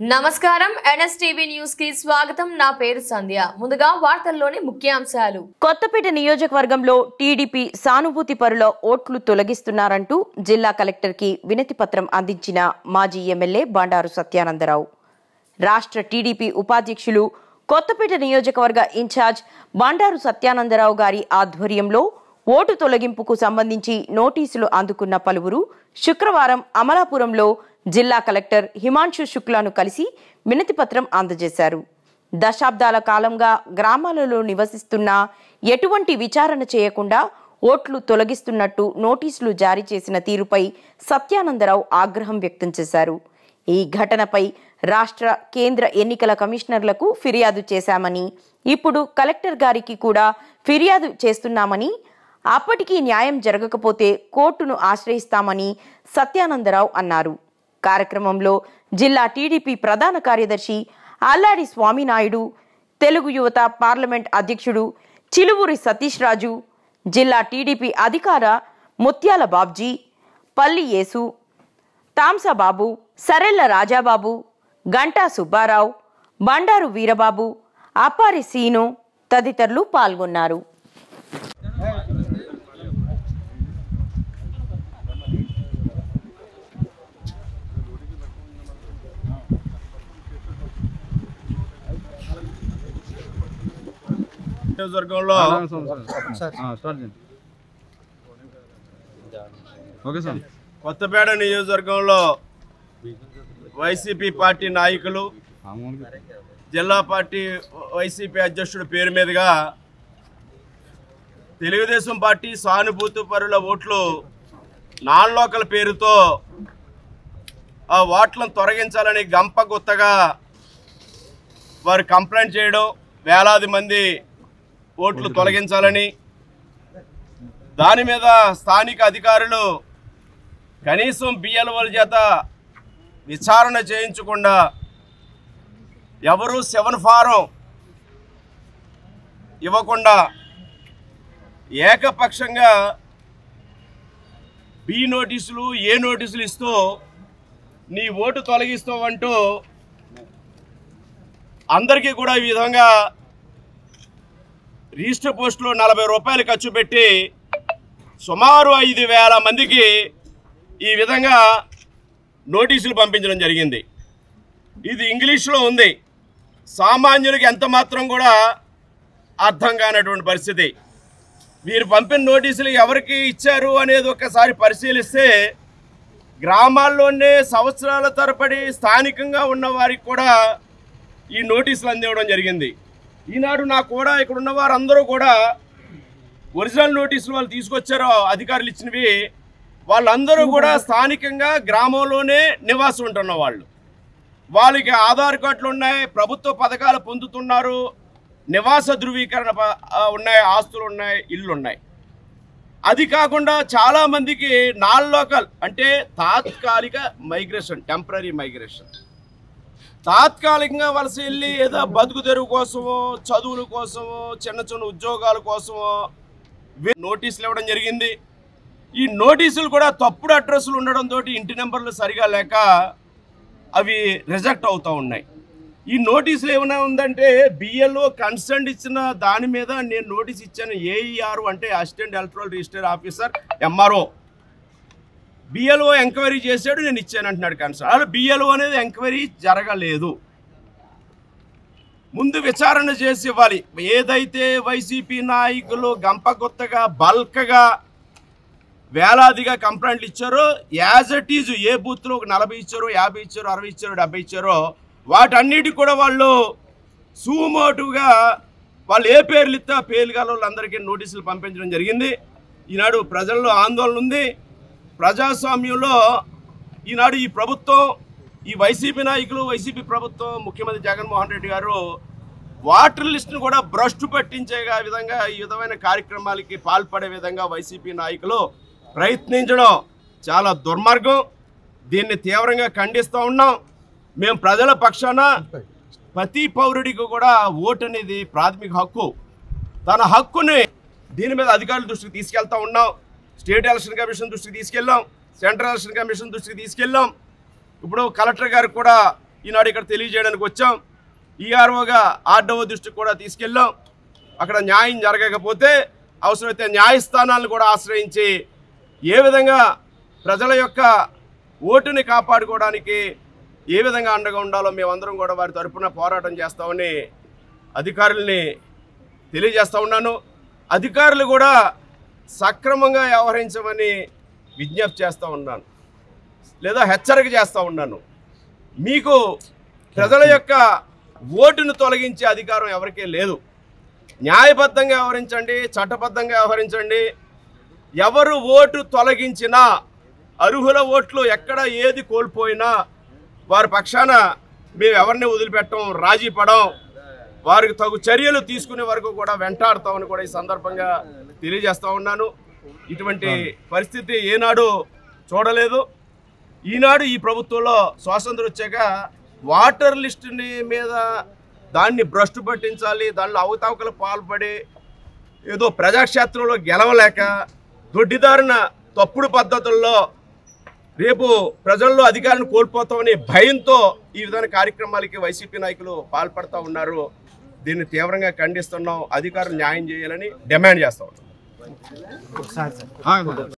నమస్కారం NSTV news కి స్వాగతం నా పేరు సంధ్య ముందుగా వార్తల్లోని ముఖ్యాంశాలు కొత్తపేట నియోజకవర్గంలో టీడీపీ సానుభూతి పరుల ఓట్లు తొలగిస్తున్నారంటూ జిల్లా కలెక్టర్కి వినతి పత్రం అందించిన మాజీ ఎమ్మెల్యే బండారు సత్యానందరావు రాష్ట్ర టీడీపీ ఉపాధ్యక్షులు కొత్తపేట నియోజకవర్గ ఇన్ఛార్జ్ బండారు సత్యానందరావు గారి ఆధ్వర్యంలో ఓటు తొలగింపుకు సంబంధించి నోటీసులు అందుకున్న పలువురు శుక్రవారం అమలాపురంలో జిల్లా కలెక్టర్ హిమాంశు శుక్లాను కలిసి వినతి పత్రం అందజేశారు దశాబ్దాల కాలంగా గ్రామాలలో నివసిస్తున్న ఎటువంటి విచారణ చేయకుండా ఓట్లు తొలగిస్తున్నట్టు నోటీసులు జారీ చేసిన తీరుపై సత్యానందరావు ఆగ్రహం వ్యక్తం చేశారు ఈ ఘటనపై రాష్ట్ర కేంద్ర ఎన్నికల కమిషనర్లకు ఫిర్యాదు చేశామని ఇప్పుడు కలెక్టర్ గారికి కూడా ఫిర్యాదు చేస్తున్నామని అప్పటికీ న్యాయం జరగకపోతే కోర్టును ఆశ్రయిస్తామని సత్యానందరావు అన్నారు కార్యక్రమంలో జిల్లా టీడీపీ ప్రధాన కార్యదర్శి అల్లాడి స్వామినాయుడు తెలుగు యువత పార్లమెంట్ అధ్యక్షుడు చిలువూరి సతీష్ రాజు జిల్లా టీడీపీ అధికార ముత్యాల బాబ్జీ పల్లి యేసు తాంసబాబు సరెల్ల రాజాబాబు గంటా సుబ్బారావు బండారు వీరబాబు అప్పారి సీను తదితరులు పాల్గొన్నారు నియోజకవర్గంలో స్టార్ట్ చేయండి ఓకే సార్ కొత్తపేట నియోజకవర్గంలో వైసీపీ పార్టీ నాయకులు జిల్లా పార్టీ వైసీపీ అధ్యక్షుడి పేరు మీదుగా తెలుగుదేశం పార్టీ సానుభూతి పరుల ఓట్లు నాన్ లోకల్ పేరుతో ఆ ఓట్లను తొలగించాలని గంప గుత్తగా వారు కంప్లైంట్ చేయడం వేలాది మంది ఓట్లు తొలగించాలని దాని మీద స్థానిక అధికారులు కనీసం బిఎల్ఓల చేత విచారణ చేయించకుండా ఎవరు సెవెన్ ఫారం ఇవ్వకుండా ఏకపక్షంగా బి నోటీసులు ఏ నోటీసులు ఇస్తూ నీ ఓటు తొలగిస్తావంటూ అందరికీ కూడా ఈ విధంగా రిజిస్టర్ పోస్టులో నలభై రూపాయలు ఖర్చు పెట్టి సుమారు ఐదు వేల మందికి ఈ విధంగా నోటీసులు పంపించడం జరిగింది ఇది ఇంగ్లీష్లో ఉంది సామాన్యునికి ఎంత మాత్రం కూడా అర్థం కానటువంటి పరిస్థితి వీరు పంపిన నోటీసులు ఎవరికి ఇచ్చారు అనేది ఒకసారి పరిశీలిస్తే గ్రామాల్లోనే సంవత్సరాల తరబడి స్థానికంగా ఉన్న వారికి కూడా ఈ నోటీసులు అందివ్వడం జరిగింది ఈనాడు నా కూడా ఇక్కడ ఉన్న వారందరూ కూడా ఒరిజినల్ నోటీసులు వాళ్ళు తీసుకొచ్చారో అధికారులు ఇచ్చినవి వాళ్ళందరూ కూడా స్థానికంగా గ్రామంలోనే నివాసం ఉంటున్న వాళ్ళు వాళ్ళకి ఆధార్ కార్డులు ఉన్నాయి ప్రభుత్వ పథకాలు పొందుతున్నారు నివాస ధృవీకరణ ప- ఆ, ఉన్నాయి ఆస్తులు ఉన్నాయి ఇల్లు ఉన్నాయి అది కాకుండా చాలా మందికి నాన్ లోకల్ అంటే తాత్కాలిక మైగ్రేషన్ టెంపరీ మైగ్రేషన్ తాత్కాలికంగా వలస వెళ్ళి ఏదో బతుకు తెరువు కోసమో చదువుల కోసమో చిన్న చిన్న ఉద్యోగాల కోసమో వీ- నోటీసులు ఇవ్వడం జరిగింది ఈ నోటీసులు కూడా తప్పుడు అడ్రస్లు ఉండడంతో ఇంటి నెంబర్లు సరిగా లేక అవి రిజెక్ట్ అవుతూ ఉన్నాయి ఈ నోటీసులు ఏమైనా ఉందంటే బిఎల్ఓ కన్సర్న్ ఇచ్చిన దాని మీద నేను నోటీస్ ఇచ్చాను ఏఈఆర్ అంటే assistant electoral register officer MRO BLO enquiry చేశాడు నేను ఇచ్చాను అంటున్నాడు కన్సర్న్ అలా బిఎల్ఓ అనేది ఎంక్వైరీ జరగలేదు ముందు విచారణ చేసి ఇవ్వాలి ఏదైతే వైసీపీ నాయకులు గంపగొత్తగా బల్క్గా వేలాదిగా కంప్లైంట్లు ఇచ్చారో యాజ్ ఇట్ ఈజ్ ఏ బూత్లో ఒక నలభై ఇచ్చారో యాభై ఇచ్చారో అరవై ఇచ్చారో డెబ్బై ఇచ్చారో వాటన్నిటికి కూడా వాళ్ళు సుమోటుగా వాళ్ళు ఏ పేర్లు ఇస్తే ఆ పేర్లు గల వాళ్ళందరికీ నోటీసులు పంపించడం జరిగింది ఈనాడు ప్రజల్లో ఆందోళన ఉంది ప్రజాస్వామ్యంలో ఈనాడు ఈ ప్రభుత్వం ఈ వైసీపీ నాయకులు వైసీపీ ప్రభుత్వం ముఖ్యమంత్రి జగన్మోహన్ రెడ్డి గారు వాటర్ లిస్ట్ను కూడా భ్రష్టు పట్టించే విధంగా ఈ విధమైన కార్యక్రమాలకి పాల్పడే విధంగా వైసీపీ నాయకులు ప్రయత్నించడం చాలా దుర్మార్గం దీన్ని తీవ్రంగా ఖండిస్తూ ఉన్నాం మేము ప్రజల పక్షాన ప్రతి పౌరుడికి కూడా ఓటు అనేది ప్రాథమిక హక్కు తన హక్కుని దీని మీద అధికారుల దృష్టికి తీసుకెళ్తా ఉన్నాం స్టేట్ ఎలక్షన్ కమిషన్ దృష్టికి తీసుకెళ్ళాం సెంట్రల్ ఎలక్షన్ కమిషన్ దృష్టికి తీసుకెళ్ళాం ఇప్పుడు కలెక్టర్ గారికి కూడా ఈనాడు ఇక్కడ తెలియజేయడానికి వచ్చాం ఈఆర్ఓగా ఆర్డఓ దృష్టికి కూడా తీసుకెళ్ళాం అక్కడ న్యాయం జరగకపోతే అవసరమైతే న్యాయస్థానాలను కూడా ఆశ్రయించి ఏ విధంగా ప్రజల యొక్క ఓటుని కాపాడుకోవడానికి ఏ విధంగా అండగా ఉండాలో మేమందరం కూడా వారి తరపున పోరాటం చేస్తామని అధికారుల్ని తెలియజేస్తా ఉన్నాను అధికారులు కూడా సక్రమంగా వ్యవహరించమని విజ్ఞప్తి చేస్తూ ఉన్నాను లేదా హెచ్చరిక చేస్తూ ఉన్నాను మీకు ప్రజల యొక్క ఓటును తొలగించే అధికారం ఎవరికీ లేదు న్యాయబద్ధంగా వ్యవహరించండి చట్టబద్ధంగా వ్యవహరించండి ఎవరు ఓటు తొలగించినా అర్హుల ఓట్లు ఎక్కడ ఏది కోల్పోయినా వారి పక్షాన మేము ఎవరిని వదిలిపెట్టం రాజీ పడం వారికి తగు చర్యలు తీసుకునే వరకు కూడా వెంటాడుతామని కూడా ఈ సందర్భంగా తెలియజేస్తా ఉన్నాను ఇటువంటి పరిస్థితి ఏనాడు చూడలేదు ఈనాడు ఈ ప్రభుత్వంలో స్వాతంత్రం వచ్చాక వాటర్ లిస్టుని మీద దాన్ని భ్రష్టు పట్టించాలి దానిలో అవతావకలు పాల్పడి ఏదో ప్రజాక్షేత్రంలో గెలవలేక దొడ్డిదారిన తప్పుడు పద్ధతుల్లో రేపు ప్రజల్లో అధికారాన్ని కోల్పోతామనే భయంతో ఈ విధమైన కార్యక్రమాలకి వైసీపీ నాయకులు పాల్పడతా ఉన్నారు దీన్ని తీవ్రంగా ఖండిస్తున్నాం అధికారులు న్యాయం చేయాలని డిమాండ్ చేస్తా ఉన్నాం ఆగండి.